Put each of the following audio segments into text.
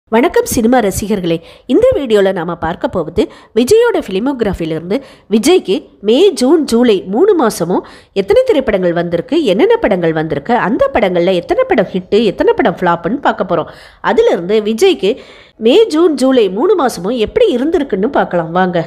வணக்கம் சினிமா ரசிகர்களே இந்த வீடியோவில் நாம் பார்க்க போவது விஜயோட ஃபிலிமோகிராஃபிலிருந்து விஜய்க்கு மே ஜூன் ஜூலை மூணு மாதமும் எத்தனை திரைப்படங்கள் வந்திருக்கு என்னென்ன படங்கள் வந்திருக்கு அந்த படங்களில் எத்தனை படம் ஹிட்டு எத்தனை படம் ஃப்ளாப்புன்னு பார்க்க போகிறோம் அதிலிருந்து விஜய்க்கு மே ஜூன் ஜூலை மூணு மாதமும் எப்படி இருந்திருக்குன்னு பார்க்கலாம் வாங்க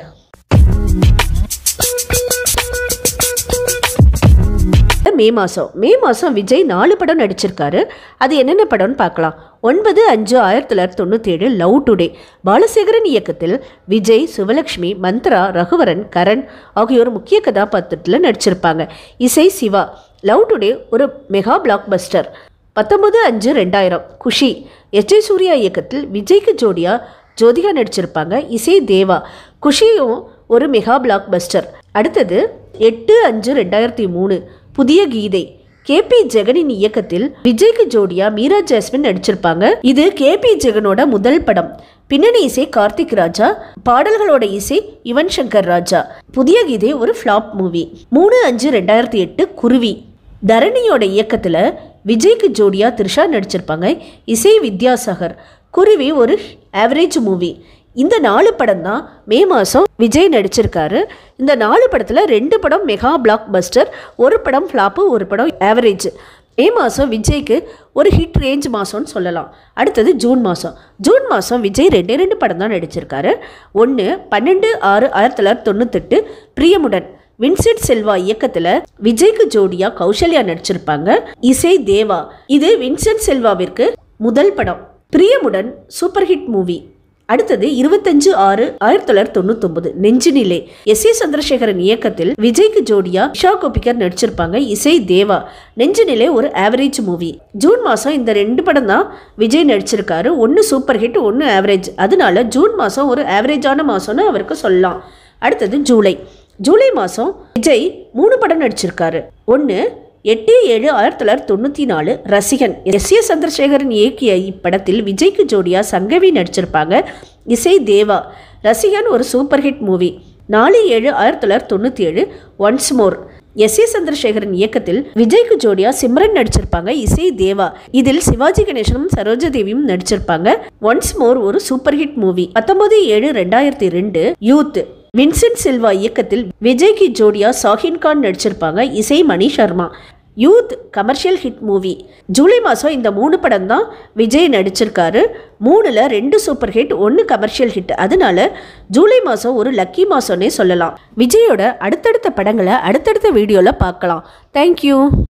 மே மாதம் மே மாதம் விஜய் நாலு படம் நடிச்சிருக்காரு அது என்னென்ன படம்னு பார்க்கலாம் ஒன்பது அஞ்சு ஆயிரத்தி தொள்ளாயிரத்தி தொண்ணூற்றி ஏழு லவ் டுடே பாலசேகரன் இயக்கத்தில் விஜய் சிவலக்ஷ்மி மந்த்ரா ரகுவரன் கரண் ஆகியோர் முக்கிய கதாபாத்திரத்தில் நடிச்சிருப்பாங்க இசை சிவா லவ் டுடே ஒரு மெகா பிளாக் பஸ்டர் பத்தொன்பது அஞ்சு ரெண்டாயிரம் குஷி எஸ் ஜே சூர்யா இயக்கத்தில் விஜய்க்கு ஜோடியா ஜோதிகா நடிச்சிருப்பாங்க இசை தேவா குஷியும் ஒரு மெகா பிளாக் பஸ்டர் அடுத்தது எட்டு அஞ்சு ரெண்டாயிரத்தி மூணு புதிய கீதை கேபி ஜெகனின் இயக்கத்தில் விஜய்க்கு ஜோடியா மீரா ஜாஸ்மின் நடிச்சிருப்பாங்க இது கேபி ஜெகனோட முதல் படம் பின்னணி இசை கார்த்திக் ராஜா பாடல்களோட இசை யுவன் சங்கர் ராஜா புதிய கீதை ஒரு ஃப்ளாப் மூவி மூணு அஞ்சு ரெண்டாயிரத்தி எட்டு குருவி தரணியோட இயக்கத்தில் விஜய்க்கு ஜோடியா த்ரிஷா நடிச்சிருப்பாங்க இசை வித்யாசாகர் குருவி ஒரு ஆவரேஜ் மூவி இந்த நாலு படம் தான் மே மாதம் விஜய் நடிச்சிருக்காரு இந்த நாலு படத்தில் ரெண்டு படம் மெகா பிளாக் பஸ்டர் ஒரு படம் ஃப்ளாப்பு ஒரு படம் ஆவரேஜ் மே மாதம் விஜய்க்கு ஒரு ஹிட் ரேஞ்ச் மாதம்னு சொல்லலாம் அடுத்தது ஜூன் மாதம் ஜூன் மாதம் விஜய் ரெண்டே ரெண்டு படம் தான் நடிச்சிருக்காரு ஒன்று பன்னெண்டு ஆறு ஆயிரத்தி தொள்ளாயிரத்தி தொண்ணூத்தெட்டு பிரியமுடன் வின்சென்ட் செல்வா இயக்கத்தில் விஜய்க்கு ஜோடியா கௌசல்யா நடிச்சிருப்பாங்க இசை தேவா இது வின்சென்ட் செல்வாவிற்கு முதல் படம் பிரியமுடன் சூப்பர் ஹிட் மூவி அடுத்தது இருபத்தஞ்சு ஆறு ஆயிரத்தி தொள்ளாயிரத்தி தொண்ணூத்தொன்பது நெஞ்சுநிலை எஸ் ஏ சந்திரசேகரன் இயக்கத்தில் விஜய்க்கு ஜோடியா இஷா கோபிகர் நடிச்சிருப்பாங்க இசை தேவா நெஞ்சுநிலை ஒரு ஆவரேஜ் மூவி ஜூன் மாதம் இந்த ரெண்டு படம் தான் விஜய் நடிச்சிருக்காரு ஒன்று சூப்பர் ஹிட் ஒன்று ஆவரேஜ் அதனால ஜூன் மாதம் ஒரு ஆவரேஜான மாதம்னு அவருக்கு சொல்லலாம் அடுத்தது ஜூலை ஜூலை மாதம் விஜய் மூணு படம் நடிச்சிருக்காரு ஒன்று எட்டு ஏழு ஆயிரத்தி தொள்ளாயிரத்தி தொண்ணூற்றி நாலு ரசிகன் எஸ் ஏ சந்திரசேகரன் இயக்கிய இப்படத்தில் விஜய்க்கு ஜோடியா சங்கவி நடிச்சிருப்பாங்க இசை தேவா ரசிகன் ஒரு சூப்பர் ஹிட் மூவி நாலு ஏழு ஆயிரத்தி தொள்ளாயிரத்தி தொண்ணூற்றி ஏழு once more S A Chandrasekaran இயக்கத்தில் விஜய்க்கு ஜோடியா சிம்ரன் நடிச்சிருப்பாங்க இசை தேவா இதில் சிவாஜி கணேசனும் சரோஜா தேவியும் நடிச்சிருப்பாங்க ஒன்ஸ் மோர் ஒரு சூப்பர் ஹிட் மூவி பத்தொன்பது ஏழு ரெண்டாயிரத்தி ரெண்டு யூத் வின்சென்ட் சில்வா இயக்கத்தில் விஜய்க்கு ஜோடியா சாஹின் கான் நடிச்சிருப்பாங்க இசை Mani Sharma youth commercial hit movie July மாதம் இந்த மூணு படம் தான் விஜய் நடிச்சிருக்காரு மூணில் ரெண்டு சூப்பர் ஹிட் ஒன்று கமர்ஷியல் ஹிட் அதனால ஜூலை மாதம் ஒரு லக்கி மாதம்னே சொல்லலாம் விஜயோட அடுத்தடுத்த படங்களை அடுத்தடுத்த வீடியோவில் பார்க்கலாம் தேங்க்யூ